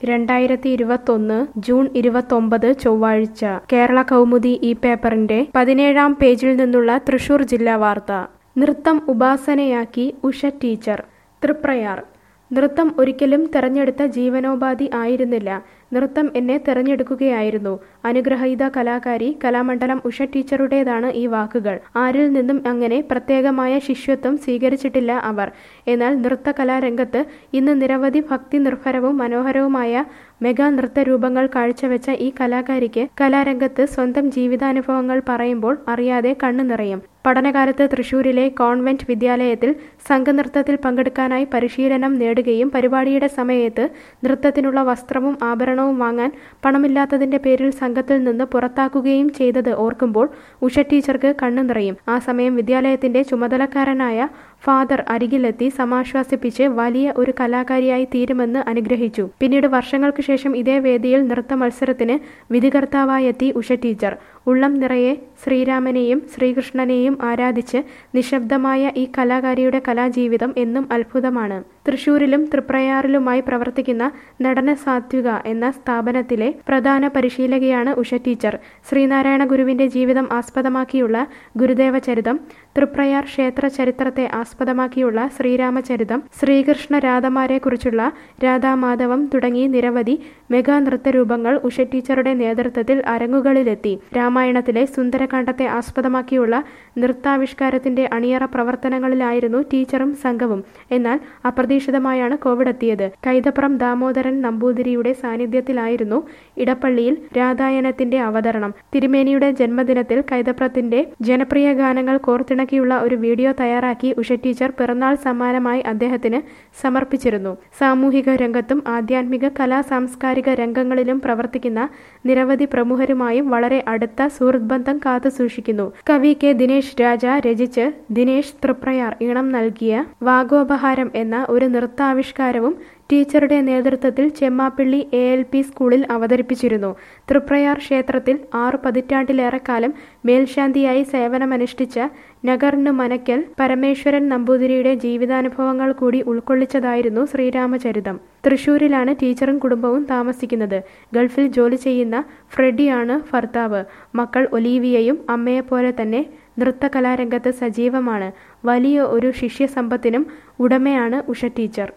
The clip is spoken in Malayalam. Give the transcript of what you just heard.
രണ്ടായിരത്തി ഇരുപത്തൊന്ന് ജൂൺ ഇരുപത്തൊമ്പത് ചൊവ്വാഴ്ച കേരള കൗമുദി ഈ പേപ്പറിന്റെ പതിനേഴാം പേജിൽ നിന്നുള്ള തൃശൂർ ജില്ലാ വാർത്ത നൃത്തം ഉപാസനയാക്കി ഉഷ ടീച്ചർ തൃപ്രയാർ നൃത്തം ഒരിക്കലും തെരഞ്ഞെടുത്ത ജീവനോപാധി ആയിരുന്നില്ല നൃത്തം എന്നെ തെരഞ്ഞെടുക്കുകയായിരുന്നു അനുഗ്രഹീത കലാകാരി കലാമണ്ഡലം ഉഷ ടീച്ചറുടേതാണ് ഈ വാക്കുകൾ ആരിൽ നിന്നും അങ്ങനെ പ്രത്യേകമായ ശിഷ്യത്വം സ്വീകരിച്ചിട്ടില്ല അവർ എന്നാൽ നൃത്തകലാരംഗത്ത് ഇന്ന് നിരവധി ഭക്തി നിർഭരവും മനോഹരവുമായ മെഗാ നൃത്തരൂപങ്ങൾ കാഴ്ചവെച്ച ഈ കലാകാരിക്ക് കലാരംഗത്ത് സ്വന്തം ജീവിതാനുഭവങ്ങൾ പറയുമ്പോൾ അറിയാതെ കണ്ണു നിറയും പഠനകാലത്ത് തൃശൂരിലെ കോൺവെന്റ് വിദ്യാലയത്തിൽ സംഘനൃത്തത്തിൽ പങ്കെടുക്കാനായി പരിശീലനം നേടുകയും പരിപാടിയുടെ സമയത്ത് നൃത്തത്തിനുള്ള വസ്ത്രവും ആഭരണവും വാങ്ങാൻ പണമില്ലാത്തതിന്റെ പേരിൽ സംഘത്തിൽ നിന്ന് പുറത്താക്കുകയും ചെയ്തത് ഓർക്കുമ്പോൾ ഉഷ ടീച്ചർക്ക് കണ്ണു നിറയും ആ സമയം വിദ്യാലയത്തിന്റെ ചുമതലക്കാരനായ ഫാദർ അരികിലെത്തി സമാശ്വാസിപ്പിച്ച് വലിയ ഒരു കലാകാരിയായി തീരുമെന്ന് അനുഗ്രഹിച്ചു പിന്നീട് വർഷങ്ങൾക്ക് ശേഷം ഇതേ വേദിയിൽ നൃത്ത മത്സരത്തിന് വിധികർത്താവായെത്തി ഉഷ ടീച്ചർ ഉള്ളം നിറയെ ശ്രീരാമനെയും ശ്രീകൃഷ്ണനെയും ആരാധിച്ച് നിശബ്ദമായ ഈ കലാകാരിയുടെ കലാജീവിതം എന്നും അത്ഭുതമാണ് തൃശൂരിലും തൃപ്രയാറിലുമായി പ്രവർത്തിക്കുന്ന നടന സാത്വിക എന്ന സ്ഥാപനത്തിലെ പ്രധാന പരിശീലകയാണ് ഉഷ ടീച്ചർ ശ്രീനാരായണ ഗുരുവിന്റെ ജീവിതം ആസ്പദമാക്കിയുള്ള ഗുരുദേവ ചരിതം തൃപ്രയാർ ക്ഷേത്ര ചരിത്രത്തെ ആസ്പദമാക്കിയുള്ള ശ്രീരാമചരിതം ശ്രീകൃഷ്ണ രാധമാരെ കുറിച്ചുള്ള രാധാമാധവം തുടങ്ങി നിരവധി മെഗാ നൃത്തരൂപങ്ങൾ ഉഷ ടീച്ചറുടെ നേതൃത്വത്തിൽ അരങ്ങുകളിലെത്തി രാമായണത്തിലെ സുന്ദരകാന്ഡത്തെ ആസ്പദമാക്കിയുള്ള നൃത്താവിഷ്കാരത്തിന്റെ അണിയറ പ്രവർത്തനങ്ങളിലായിരുന്നു ടീച്ചറും സംഘവും എന്നാൽ അപ്രതീക്ഷിതമായാണ് കോവിഡ് എത്തിയത് കൈതപ്രം ദാമോദരൻ നമ്പൂതിരിയുടെ സാന്നിധ്യത്തിലായിരുന്നു ഇടപ്പള്ളിയിൽ രാധായനത്തിന്റെ അവതരണം തിരുമേനിയുടെ ജന്മദിനത്തിൽ കൈതപ്രത്തിന്റെ ജനപ്രിയ ഗാനങ്ങൾ കോർത്തിണക്കിയുള്ള ഒരു വീഡിയോ തയ്യാറാക്കി ഉഷ ടീച്ചർ പിറന്നാൾ സമ്മാനമായി അദ്ദേഹത്തിന് സമർപ്പിച്ചിരുന്നു സാമൂഹിക രംഗത്തും ആധ്യാത്മിക കലാ സാംസ്കാരിക രംഗങ്ങളിലും പ്രവർത്തിക്കുന്ന നിരവധി പ്രമുഖരുമായും വളരെ അടുത്ത സുഹൃത്ത് ബന്ധം കാത്തുസൂക്ഷിക്കുന്നു കവി കെ ദിനേശ് രാജ രചിച്ച് ദിനേശ് തൃപ്രയാർ ഈണം നൽകിയ വാഗോപഹാരം എന്ന ഒരു നൃത്താവിഷ്കാരവും ടീച്ചറുടെ നേതൃത്വത്തിൽ ചെമ്മാപ്പിള്ളി എ എൽ പി സ്കൂളിൽ അവതരിപ്പിച്ചിരുന്നു തൃപ്രയാർ ക്ഷേത്രത്തിൽ ആറു പതിറ്റാണ്ടിലേറെക്കാലം മേൽശാന്തിയായി സേവനമനുഷ്ഠിച്ച നഗറിന് മനക്കൽ പരമേശ്വരൻ നമ്പൂതിരിയുടെ ജീവിതാനുഭവങ്ങൾ കൂടി ഉൾക്കൊള്ളിച്ചതായിരുന്നു ശ്രീരാമചരിതം തൃശൂരിലാണ് ടീച്ചറും കുടുംബവും താമസിക്കുന്നത് ഗൾഫിൽ ജോലി ചെയ്യുന്ന ഫ്രെഡിയാണ് ഭർത്താവ് മക്കൾ ഒലീവിയയും അമ്മയെപ്പോലെ തന്നെ നൃത്തകലാരംഗത്ത് സജീവമാണ് വലിയ ഒരു ശിഷ്യസമ്പത്തിനും ഉടമയാണ് ഉഷ ടീച്ചർ